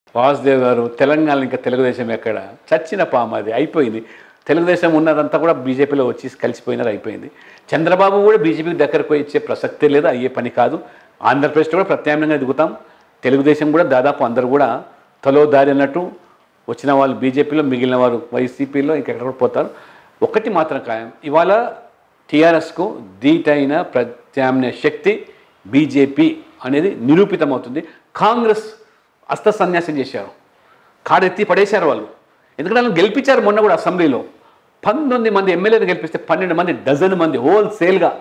వాసుదేవ్ గారు తెలంగాణ ఇంకా తెలుగుదేశం ఎక్కడ చచ్చిన పాము అది అయిపోయింది తెలుగుదేశం ఉన్నదంతా కూడా బీజేపీలో వచ్చి కలిసిపోయినారు అయిపోయింది చంద్రబాబు కూడా బీజేపీకి దగ్గరకు పోయి ఇచ్చే ప్రసక్తే లేదు అయ్యే పని కాదు ఆంధ్రప్రదేశ్లో కూడా ప్రత్యామ్నాయంగా దిగుతాం తెలుగుదేశం కూడా దాదాపు అందరూ కూడా తలో దారి అన్నట్టు వచ్చిన వాళ్ళు బీజేపీలో మిగిలిన వారు వైసీపీలో ఇంకెక్కడ పోతారు ఒకటి మాత్రం ఖాయం ఇవాళ టీఆర్ఎస్కు ధీటైన ప్రత్యామ్నాయ శక్తి బీజేపీ అనేది నిరూపితమవుతుంది కాంగ్రెస్ అస్త సన్యాసం చేశారు కాడెత్తి పడేశారు వాళ్ళు ఎందుకంటే వాళ్ళని గెలిపించారు మొన్న కూడా అసెంబ్లీలో పంతొమ్మిది మంది ఎమ్మెల్యేలు గెలిపిస్తే పన్నెండు మంది డజన్ మంది హోల్సేల్గా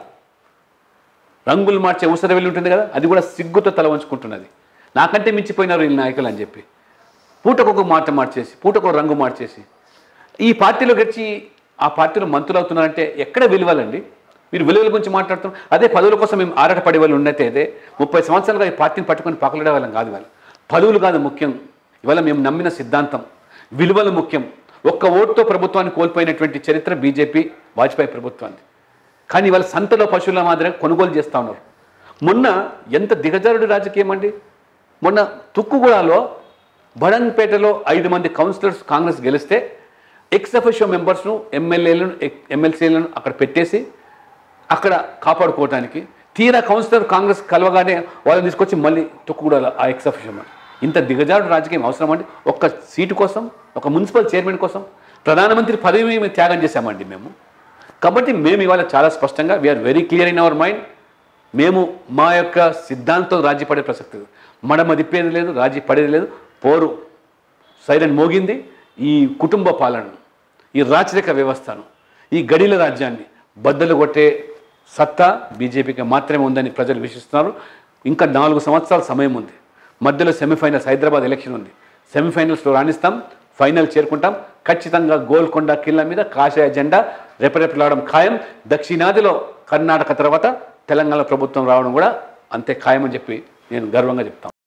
రంగులు మార్చే ఉసర వెళ్ళి ఉంటుంది కదా అది కూడా సిగ్గుతో తల వంచుకుంటున్నది నాకంటే మించిపోయినారు వీళ్ళ నాయకులు అని చెప్పి పూటకొక మాట మార్చేసి పూటకొక రంగు మార్చేసి ఈ పార్టీలో గడిచి ఆ పార్టీలో మంత్రులు అవుతున్నారంటే ఎక్కడ విలువలండి మీరు విలువల గురించి మాట్లాడుతున్నారు అదే పదవుల కోసం మేము ఆరాటపడే వాళ్ళు ఉన్నట్టయితే ముప్పై సంవత్సరాలుగా ఈ పార్టీని పట్టుకొని పక్కలడే వాళ్ళం కాదు వాళ్ళు పదవులు కాదు ముఖ్యం ఇవాళ మేము నమ్మిన సిద్ధాంతం విలువలు ముఖ్యం ఒక్క ఓటుతో ప్రభుత్వాన్ని కోల్పోయినటువంటి చరిత్ర బీజేపీ వాజ్పేయి ప్రభుత్వాన్ని కానీ ఇవాళ సంతలో పశువుల మాదిరిగా కొనుగోలు చేస్తూ ఉన్నారు మొన్న ఎంత దిగజారుడు రాజకీయం అండి మొన్న తుక్కుగూడలో బడంపేటలో ఐదు మంది కౌన్సిలర్స్ కాంగ్రెస్ గెలిస్తే ఎక్స్ అఫిషియో మెంబర్స్ను ఎమ్మెల్యేలను ఎమ్మెల్సీలను అక్కడ పెట్టేసి అక్కడ కాపాడుకోవడానికి తీరా కౌన్సిలర్ కాంగ్రెస్ కలవగానే వాళ్ళని తీసుకొచ్చి మళ్ళీ తుక్కుగూడలో ఆ ఎక్స్ అఫిషియో ఇంత దిగజారుడు రాజకీయం అవసరం అండి ఒక్క సీటు కోసం ఒక మున్సిపల్ చైర్మన్ కోసం ప్రధానమంత్రి పదవి మేము త్యాగం చేశామండి మేము కాబట్టి మేము ఇవాళ చాలా స్పష్టంగా we're very clear in our mind మేము మా యొక్క సిద్ధాంతం రాజీ పడే ప్రసక్తి లేదు మడమ తిప్పేది లేదు రాజీ పడేది లేదు పోరు సైరన్ మోగింది ఈ కుటుంబ పాలనను ఈ రాచరిక వ్యవస్థను ఈ గడిల రాజ్యాన్ని బద్దలు కొట్టే సత్తా బీజేపీకి మాత్రమే ఉందని ప్రజలు విశ్వసిస్తున్నారు ఇంకా నాలుగు సంవత్సరాల సమయం ఉంది మధ్యలో సెమీఫైనల్స్ హైదరాబాద్ ఎలక్షన్ ఉంది సెమీఫైనల్స్లో రాణిస్తాం ఫైనల్ చేరుకుంటాం ఖచ్చితంగా గోల్కొండ కిల్ల మీద కాషాయ జెండా రెపరెపలాడడం ఖాయం దక్షిణాదిలో కర్ణాటక తర్వాత తెలంగాణ ప్రభుత్వం రావడం కూడా అంతే ఖాయమని చెప్పి నేను గర్వంగా చెప్తాను